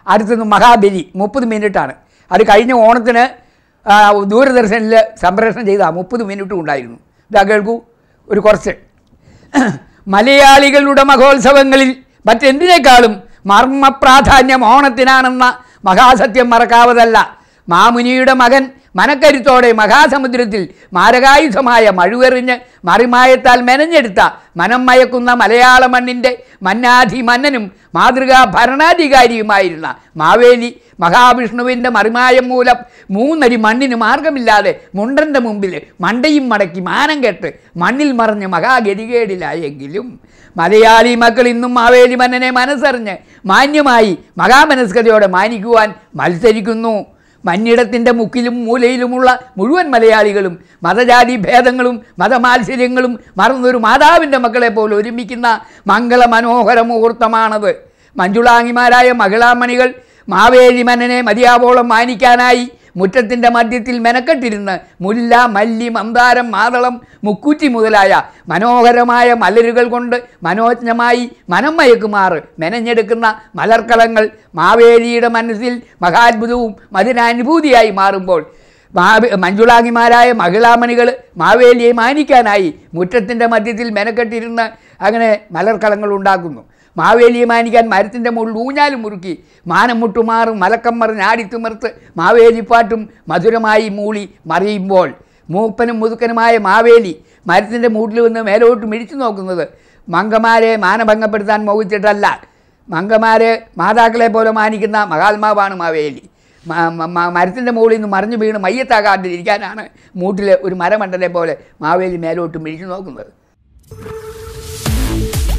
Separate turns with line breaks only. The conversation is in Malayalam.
അടുത്തുനിന്ന് മഹാബലി മുപ്പത് മിനിറ്റാണ് അത് കഴിഞ്ഞ ഓണത്തിന് ആ, ദൂരദർശനിൽ സംപ്രേഷണം ചെയ്ത മുപ്പത് മിനിറ്റും ഉണ്ടായിരുന്നു ഇതാ കേൾക്കൂ ഒരു കുറച്ച് മലയാളികളുടെ മഹോത്സവങ്ങളിൽ മറ്റെന്തിനേക്കാളും മർമ്മ പ്രാധാന്യം ഓണത്തിനാണെന്ന മഹാസത്യം മറക്കാവതല്ല മാമുനിയുടെ മകൻ മനക്കരുത്തോടെ മഹാസമുദ്രത്തിൽ മാരകായുധമായ മഴുവെറിഞ്ഞ് മറിമായത്താൽ മെനഞ്ഞെടുത്ത മനം മയക്കുന്ന മലയാള മണ്ണിൻ്റെ മന്നാധി മന്നനും മാതൃകാ ഭരണാധികാരിയുമായിരുന്ന മാവേലി മഹാവിഷ്ണുവിൻ്റെ മറിമായം മൂലം മൂന്നരി മണ്ണിന് മാർഗമില്ലാതെ മുണ്ടൻ്റെ മുമ്പിൽ മണ്ടയും മടക്കി മാനം കെട്ട് മണ്ണിൽ മറഞ്ഞ് മഹാഗതികേടിലായെങ്കിലും മലയാളി മക്കൾ ഇന്നും മാവേലി മന്നനെ മനസ്സറിഞ്ഞ് മാന്യമായി മഹാമനസ്കതയോടെ മാനിക്കുവാൻ മത്സരിക്കുന്നു മഞ്ഞിടത്തിൻ്റെ മുക്കിലും മൂലയിലുമുള്ള മുഴുവൻ മലയാളികളും മതജാതി ഭേദങ്ങളും മതമാത്സര്യങ്ങളും മറന്നൊരു മാതാവിൻ്റെ മക്കളെ പോലെ ഒരുമിക്കുന്ന മംഗള മനോഹര മുഹൂർത്തമാണത് മഞ്ജുളാങ്ങിമാരായ മഹിളാമണികൾ മാവേലി മന്നനെ മതിയാവോളം മാനിക്കാനായി മുറ്റത്തിൻ്റെ മധ്യത്തിൽ മെനക്കെട്ടിരുന്ന് മുല്ല മല്ലി മന്ദാരം മാതളം മുക്കൂറ്റി മുതലായ മനോഹരമായ മലരുകൾ കൊണ്ട് മനോജ്ഞമായി മനം മയക്കുമാറ് മെനഞ്ഞെടുക്കുന്ന മലർക്കളങ്ങൾ മാവേലിയുടെ മനസ്സിൽ മഹാത്ഭുതവും മധുരാനുഭൂതിയായി മാറുമ്പോൾ മാവേ മഞ്ജുളാങ്ങിമാരായ മഹിളാമണികൾ മാവേലിയെ മാനിക്കാനായി മുറ്റത്തിൻ്റെ മധ്യത്തിൽ മെനക്കെട്ടിരുന്ന് അങ്ങനെ മലർക്കളങ്ങൾ ഉണ്ടാക്കുന്നു മാവേലിയെ മാനിക്കാൻ മരത്തിൻ്റെ മുകളിൽ ഊഞ്ഞാലും മുറുക്കി മാനം മുട്ടുമാറും മലക്കം മറിഞ്ഞ് ആടിത്തുമർത്ത് മാവേലിപ്പാട്ടും മധുരമായി മൂളി മറിയുമ്പോൾ മൂപ്പനും മുതുക്കനുമായ മാവേലി മരത്തിൻ്റെ മൂട്ടിൽ നിന്ന് മേലോട്ട് മിഴിച്ചു നോക്കുന്നത് മങ്കമാരെ മാനഭംഗപ്പെടുത്താൻ മോഹിച്ചിട്ടല്ല മങ്കമാരെ മാതാക്കളെ പോലെ മാനിക്കുന്ന മഹാത്മാവാണ് മാവേലി മരത്തിൻ്റെ മുകളിൽ നിന്ന് മറിഞ്ഞു വീണ് മയ്യത്താകാണ്ടിരിക്കാനാണ് മൂട്ടിൽ ഒരു മരമണ്ടനെ പോലെ മാവേലി മേലോട്ട് മിഴിച്ചു നോക്കുന്നത്